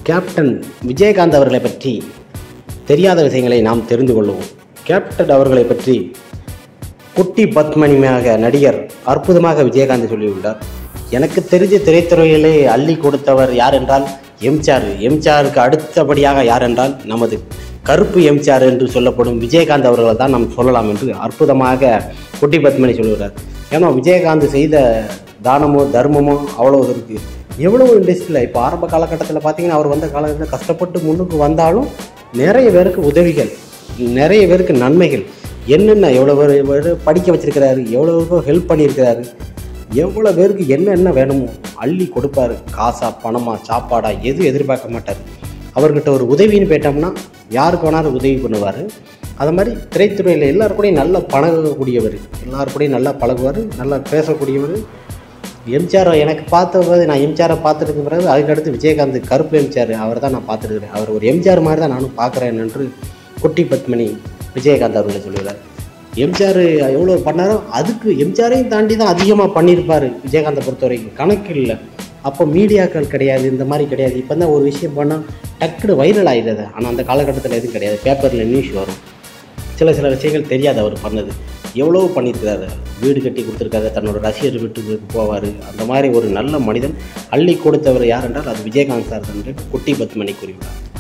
captain Vijayakanth அவர்களை பற்றி தெரியாத விஷயங்களை நாம் தெரிந்து கொள்வோம் கேப்டன் அவர்களை பற்றி குட்டி பத்மனியாக நடிகர் அற்புதமாக விஜயகாந்த் சொல்லியுள்ளார் எனக்கு தெரிஞ்ச திரைத்துறையிலே அள்ளி கொடுத்தவர் யார் என்றால் எம்ஜிஆர் எம்ஜிஆருக்கு அடுத்தபடியாக யார் என்றால் நமது கருப்பு எம்ஜிஆர் என்று சொல்லப்படும் விஜயகாந்த் அவர்களை தான் நாம் சொல்லலாம் என்று அற்புதமாக குட்டி பத்மனி சொல்லுகிறார் ஏன்னா விஜயகாந்த் செய்த தானமோ தர்மமோ அவ்வளோ இருக்குது எவ்வளவு இண்டஸ்ட்ரியில் இப்போ ஆரம்ப காலகட்டத்தில் பார்த்தீங்கன்னா அவர் வந்த காலகட்டத்தில் கஷ்டப்பட்டு முன்னுக்கு வந்தாலும் நிறைய பேருக்கு உதவிகள் நிறைய பேருக்கு நன்மைகள் என்னென்ன எவ்வளோ பேர் பேர் படிக்க வச்சிருக்கிறாரு எவ்வளோ பேருக்கு ஹெல்ப் பண்ணியிருக்கிறாரு எவ்வளோ பேருக்கு என்னென்ன வேணுமோ அள்ளி கொடுப்பாரு காசா பணமா சாப்பாடா எதுவும் எதிர்பார்க்க மாட்டார் அவர்கிட்ட ஒரு உதவின்னு போயிட்டோம்னா யாருக்கு வேணாலும் உதவி பண்ணுவார் அது மாதிரி திரைத்துறையில் எல்லாரு கூடயும் நல்லா பழகக்கூடியவர் எல்லாரு கூடயும் நல்லா பழகுவார் நல்லா பேசக்கூடியவர் எம்ஜிஆர் எனக்கு பார்த்தபோது நான் எம்ஜிஆரை பார்த்துட்டு பிறகு அதுக்கடுத்து விஜயகாந்த் கருப்பு எம்ஜிஆர் அவர் தான் நான் பார்த்துருக்கிறேன் அவர் ஒரு எம்ஜிஆர் மாதிரி தான் நானும் பார்க்குறேன் என்று குட்டி பத்மினி விஜயகாந்த் அவர்களை சொல்லுகிறார் எம்ஜிஆர் எவ்வளோ பண்ணாரோ அதுக்கு எம்ஜிஆரையும் தாண்டி தான் அதிகமாக பண்ணியிருப்பார் விஜயகாந்தை பொறுத்த வரைக்கும் கணக்கு இல்லை அப்போ மீடியாக்கள் கிடையாது இந்த மாதிரி கிடையாது இப்போ தான் ஒரு விஷயம் பண்ணால் டக்குனு வைரல் ஆகிடுது ஆனால் அந்த காலகட்டத்தில் எதுவும் கிடையாது பேப்பரில் நியூஸ் வரும் சில சில விஷயங்கள் தெரியாது அவர் பண்ணது எவ்வளோ பண்ணியிருக்கிறாரு வீடு கட்டி கொடுத்துருக்காரு தன்னோட ரசிகர் வீட்டுக்கு போவார் அந்த மாதிரி ஒரு நல்ல மனிதன் அள்ளி கொடுத்தவர் யார் என்றால் அது விஜயகாந்த் சார் என்று குட்டி பத்மணி கூறியுள்ளார்